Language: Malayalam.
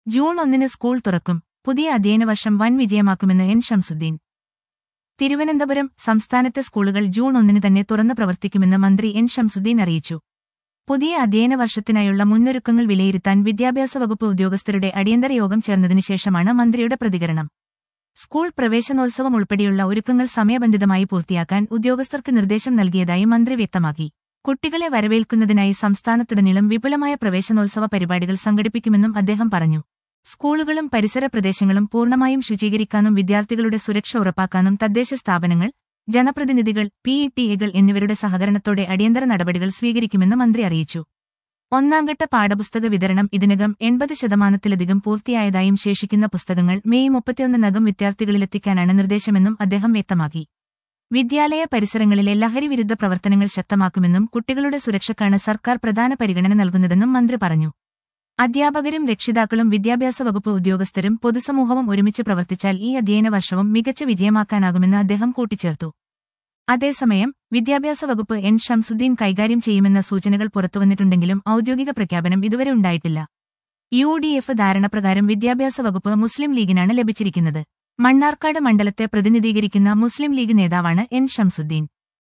ജൂൺ ഒന്നിന് സ്കൂൾ തുറക്കും പുതിയ അധ്യയന വർഷം വൻ വിജയമാക്കുമെന്ന് എൻ ഷംസുദ്ദീൻ തിരുവനന്തപുരം സംസ്ഥാനത്തെ സ്കൂളുകൾ ജൂൺ ഒന്നിന് തന്നെ തുറന്നു പ്രവർത്തിക്കുമെന്ന് മന്ത്രി എൻ ഷംസുദ്ദീൻ അറിയിച്ചു പുതിയ അധ്യയന വർഷത്തിനായുള്ള മുന്നൊരുക്കങ്ങൾ വിലയിരുത്താൻ വിദ്യാഭ്യാസ വകുപ്പ് ഉദ്യോഗസ്ഥരുടെ അടിയന്തര യോഗം ചേർന്നതിനു ശേഷമാണ് മന്ത്രിയുടെ പ്രതികരണം സ്കൂൾ പ്രവേശനോത്സവം ഉൾപ്പെടെയുള്ള ഒരുക്കങ്ങൾ സമയബന്ധിതമായി പൂർത്തിയാക്കാൻ ഉദ്യോഗസ്ഥർക്ക് നിർദ്ദേശം നൽകിയതായി മന്ത്രി വ്യക്തമാക്കി കുട്ടികളെ വരവേൽക്കുന്നതിനായി സംസ്ഥാനത്തുടനീളം വിപുലമായ പ്രവേശനോത്സവ പരിപാടികൾ സംഘടിപ്പിക്കുമെന്നും അദ്ദേഹം പറഞ്ഞു സ്കൂളുകളും പരിസര പ്രദേശങ്ങളും പൂർണ്ണമായും ശുചീകരിക്കാനും വിദ്യാർത്ഥികളുടെ സുരക്ഷ ഉറപ്പാക്കാനും തദ്ദേശ സ്ഥാപനങ്ങൾ ജനപ്രതിനിധികൾ പിഇടിഎകൾ എന്നിവരുടെ സഹകരണത്തോടെ അടിയന്തര നടപടികൾ സ്വീകരിക്കുമെന്ന് മന്ത്രി അറിയിച്ചു ഒന്നാംഘട്ട പാഠപുസ്തക വിതരണം ഇതിനകം എൺപത് ശതമാനത്തിലധികം പൂർത്തിയായതായും ശേഷിക്കുന്ന പുസ്തകങ്ങൾ മെയ് മുപ്പത്തിയൊന്നിനകം വിദ്യാർത്ഥികളിലെത്തിക്കാനാണ് നിർദ്ദേശമെന്നും അദ്ദേഹം വ്യക്തമാക്കി വിദ്യാലയ പരിസരങ്ങളിലെ ലഹരിവിരുദ്ധ പ്രവർത്തനങ്ങൾ ശക്തമാക്കുമെന്നും കുട്ടികളുടെ സുരക്ഷയ്ക്കാണ് സർക്കാർ പ്രധാന പരിഗണന നൽകുന്നതെന്നും മന്ത്രി പറഞ്ഞു അധ്യാപകരും രക്ഷിതാക്കളും വിദ്യാഭ്യാസ വകുപ്പ് ഉദ്യോഗസ്ഥരും പൊതുസമൂഹവും ഒരുമിച്ച് പ്രവർത്തിച്ചാൽ ഈ അധ്യയന വർഷവും മികച്ച വിജയമാക്കാനാകുമെന്ന് അദ്ദേഹം കൂട്ടിച്ചേർത്തു അതേസമയം വിദ്യാഭ്യാസ വകുപ്പ് എൻ ഷംസുദ്ദീൻ കൈകാര്യം ചെയ്യുമെന്ന സൂചനകൾ പുറത്തുവന്നിട്ടുണ്ടെങ്കിലും ഔദ്യോഗിക പ്രഖ്യാപനം ഇതുവരെ ഉണ്ടായിട്ടില്ല യു ഡി എഫ് ധാരണപ്രകാരം വിദ്യാഭ്യാസ വകുപ്പ് മുസ്ലിം ലീഗിനാണ് ലഭിച്ചിരിക്കുന്നത് മണ്ണാർക്കാട് മണ്ഡലത്തെ പ്രതിനിധീകരിക്കുന്ന മുസ്ലിം ലീഗ് നേതാവാണ് എൻ ഷംസുദ്ദീൻ